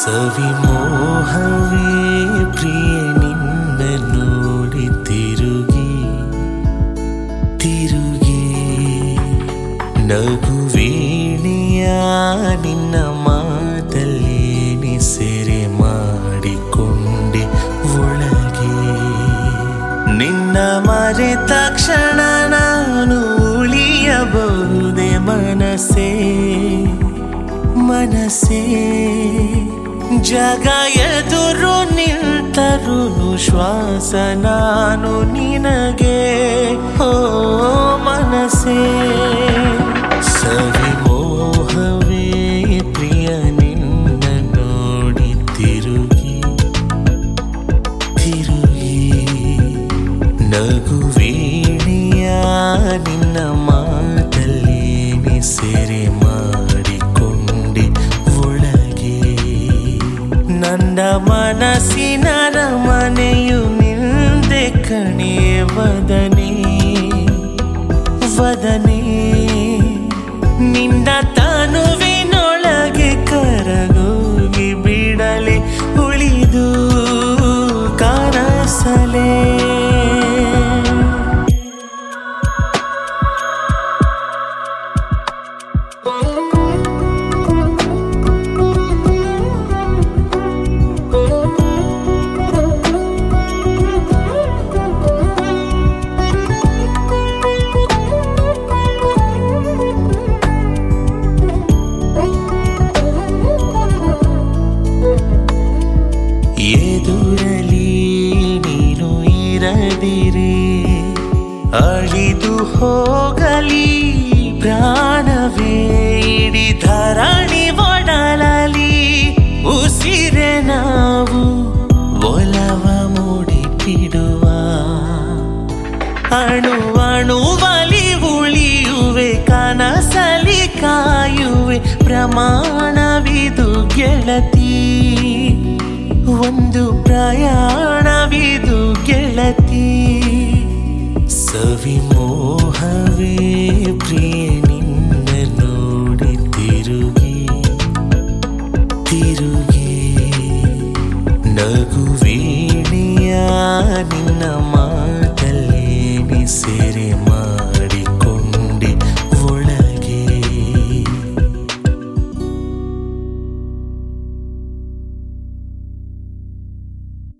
ಸವಿ ಮೋಹವೇ ಪ್ರಿಯ ನಿನ್ನ ನೋಡಿ ತಿರುಗಿ ತಿರುಗಿ ನಗುವೀಣೆಯ ನಿನ್ನ ಮಾತಲ್ಲೇನೆ ಸೆರೆ ಮಾಡಿಕೊಂಡೆ ಒಳಗೆ ನಿನ್ನ ಮರೆತ ಕ್ಷಣ ನಾನು ಉಳಿಯಬಹುದೇ ಮನಸ್ಸೇ ಮನಸ್ಸೇ ಜಗ ಎದುರು ನಿಂತರು ಶ್ವಾಸ ನಾನು ನಿನಗೆ ಓ ಮನಸ್ಸೇ ಸವಿ ಮೋಹವೇ ಪ್ರಿಯ ನಿನ್ನ ನೋಡಿ ತಿರುಗಿ ತಿರುಗಿ ನಗುವೀಣೆಯ ನಿನ್ನ ಮಾತಲ್ಲೇನೆ ಸೆರೆ ಮಾಡಿಕೊಂಡೆ ಒಳಗೆ ನನ್ನ ಮನಸ್ಸಿನ ರಮನೆಯು ನಿಂದೆ ಕಣೆ ವದನೆ ವದನೆ ನಿನ್ನ ತನುವಿನೊಳಗೆ ಕರಗೋಗಿ ಬಿಡಲೆ ಉಳಿದು ಕನಸಲೇ ಎದುರಲಿ ನೀನು ಇರದಿರೆ ಅಳಿದು ಹೋಗಲಿ ಪ್ರಾಣವೇ ಇಡೀ ಧರಣಿ ಒಡಲಲಿ ಉಸಿರೆ ನಾವು ಒಲವ ಮೂಡಿಟ್ಟಿಡುವ ಅಣು ಅಣುವಲಿ ಉಳಿಯುವೆ ಕನಸಲಿ ಕಾಯುವೆ ಪ್ರಮಾಣವಿದು ಗೆಳತಿ ಒಂದು ಪ್ರಯಾಣವಿದು ಗೆಳತಿ ಸವಿ